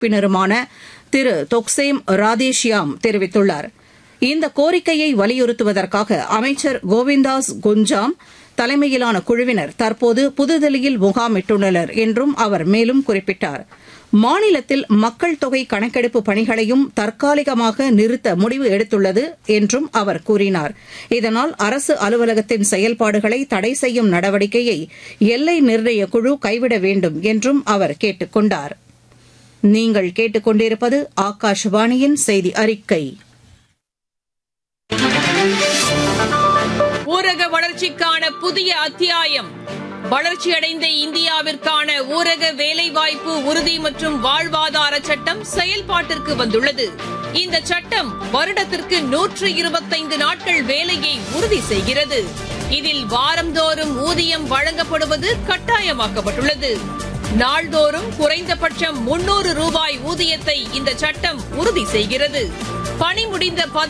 உறுப்பினருமான திரு தொக்சேம் ராதேஷ்யாம் தெரிவித்துள்ளார் இந்த கோரிக்கையை வலியுறுத்துவதற்காக அமைச்சர் கோவிந்தாஸ் குஞ்சாம் தலைமையிலான குழுவினர் தற்போது புதுதில்லியில் முகாமிட்டுள்ளனர் என்றும் அவர் மேலும் குறிப்பிட்டார் மாநிலத்தில் மக்கள் தொகை கணக்கெடுப்பு பணிகளையும் தற்காலிகமாக நிறுத்த முடிவு எடுத்துள்ளது என்றும் அவர் கூறினார் இதனால் அரசு அலுவலகத்தின் செயல்பாடுகளை தடை செய்யும் நடவடிக்கையை எல்லை நிர்ணய குழு கைவிட வேண்டும் என்றும் அவர் கேட்டுக் கொண்டார் நீங்கள் கேட்டுக்கொண்டிருப்பது ஆகாஷவாணியின் செய்தி அறிக்கை ஊரக வளர்ச்சிக்கான புதிய அத்தியாயம் வளர்ச்சியடைந்த இந்தியாவிற்கான ஊரக வேலைவாய்ப்பு உறுதி மற்றும் வாழ்வாதார சட்டம் செயல்பாட்டிற்கு வந்துள்ளது இந்த சட்டம் வருடத்திற்கு நூற்று இருபத்தைந்து நாட்கள் வேலையை உறுதி செய்கிறது இதில் வாரந்தோறும் ஊதியம் வழங்கப்படுவது கட்டாயமாக்கப்பட்டுள்ளது நாள்தோறும் குறைந்தபட்சம் முன்னூறு ரூபாய் ஊதியத்தை இந்த சட்டம் உறுதி செய்கிறது பணி முடிந்த